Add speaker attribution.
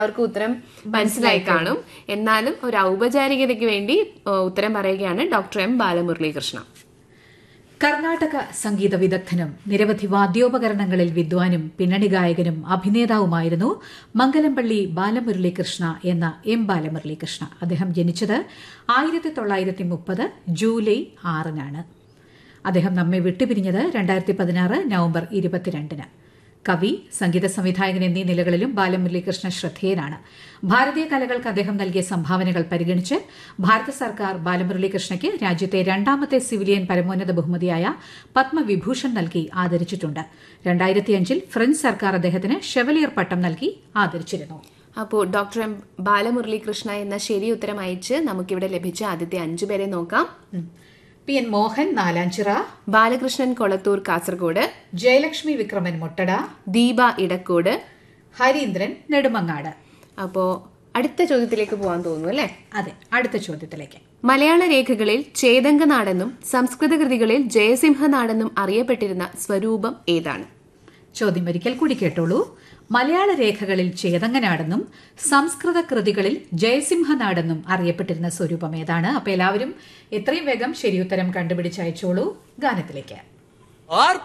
Speaker 1: അവർക്ക് ഉത്തരം മനസ്സിലായി കാണും എന്നാലും ഒരു ഔപചാരികതയ്ക്ക് വേണ്ടി ഏ, ഉത്തരം പറയുകയാണ് ഡോക്ടർ എം ബാലമുരളീകൃഷ്ണ
Speaker 2: കർണാടക സംഗീത വിദഗ്ധനും നിരവധി വാദ്യോപകരണങ്ങളിൽ വിദ്വാനും പിന്നണി ഗായകനും അഭിനേതാവുമായിരുന്നു മംഗലംപള്ളി ബാലമുരളീകൃഷ്ണ എന്ന എം ബാലമുരളീകൃഷ്ണ അദ്ദേഹം ജനിച്ചത് ആയിരത്തി തൊള്ളായിരത്തി മുപ്പത് ജൂലൈ ആറിനാണ് അദ്ദേഹം നമ്മെ വിട്ടുപിരിഞ്ഞത് രണ്ടായിരത്തി പതിനാറ് നവംബർ ഇരുപത്തിരണ്ടിന് കവി സംഗീത സംവിധായകൻ എന്നീ നിലകളിലും ബാലമുരളീകൃഷ്ണ ശ്രദ്ധേയനാണ് ഭാരതീയ കലകൾക്ക് അദ്ദേഹം നൽകിയ സംഭാവനകൾ പരിഗണിച്ച് ഭാരത സർക്കാർ ബാലമുരളീകൃഷ്ണയ്ക്ക് രാജ്യത്തെ രണ്ടാമത്തെ സിവിലിയൻ പരമോന്നത ബഹുമതിയായ പത്മവിഭൂഷൺ നൽകി ആദരിച്ചിട്ടുണ്ട് രണ്ടായിരത്തിയഞ്ചിൽ ഫ്രഞ്ച് സർക്കാർ അദ്ദേഹത്തിന് ഷെവലിയർ പട്ടം നൽകി ആദരിച്ചിരുന്നു
Speaker 1: അപ്പോൾ ഡോക്ടർ എം ബാലമുരളീകൃഷ്ണ എന്ന ശരി ഉത്തരം അയച്ച് നമുക്കിവിടെ ലഭിച്ച ആദ്യത്തെ അഞ്ചു പേരെ നോക്കാം
Speaker 2: പി എൻ മോഹൻ നാലാഞ്ചിറ
Speaker 1: ബാലകൃഷ്ണൻ കൊളത്തൂർ കാസർഗോഡ്
Speaker 2: ജയലക്ഷ്മി വിക്രമൻ മുട്ടട
Speaker 1: ദീപ ഇടക്കോട്
Speaker 2: ഹരീന്ദ്രൻ നെടുമങ്ങാട്
Speaker 1: അപ്പോ അടുത്ത ചോദ്യത്തിലേക്ക് പോകാൻ തോന്നുന്നു അല്ലേ
Speaker 2: അതെ അടുത്ത ചോദ്യത്തിലേക്ക്
Speaker 1: മലയാള രേഖകളിൽ ചേതങ്കനാടെന്നും സംസ്കൃത കൃതികളിൽ ജയസിംഹനാടെന്നും അറിയപ്പെട്ടിരുന്ന സ്വരൂപം ഏതാണ്
Speaker 2: ചോദ്യം ഒരിക്കൽ കൂടി കേട്ടോളൂ മലയാള രേഖകളിൽ ചേതങ്ങനാടെന്നും സംസ്കൃത കൃതികളിൽ ജയസിംഹനാടെന്നും അറിയപ്പെട്ടിരുന്ന സ്വരൂപം ഏതാണ് അപ്പൊ എല്ലാവരും എത്രയും വേഗം ശരിയുത്തരം കണ്ടുപിടിച്ചയച്ചോളൂ ഗാനത്തിലേക്ക്
Speaker 3: ആർ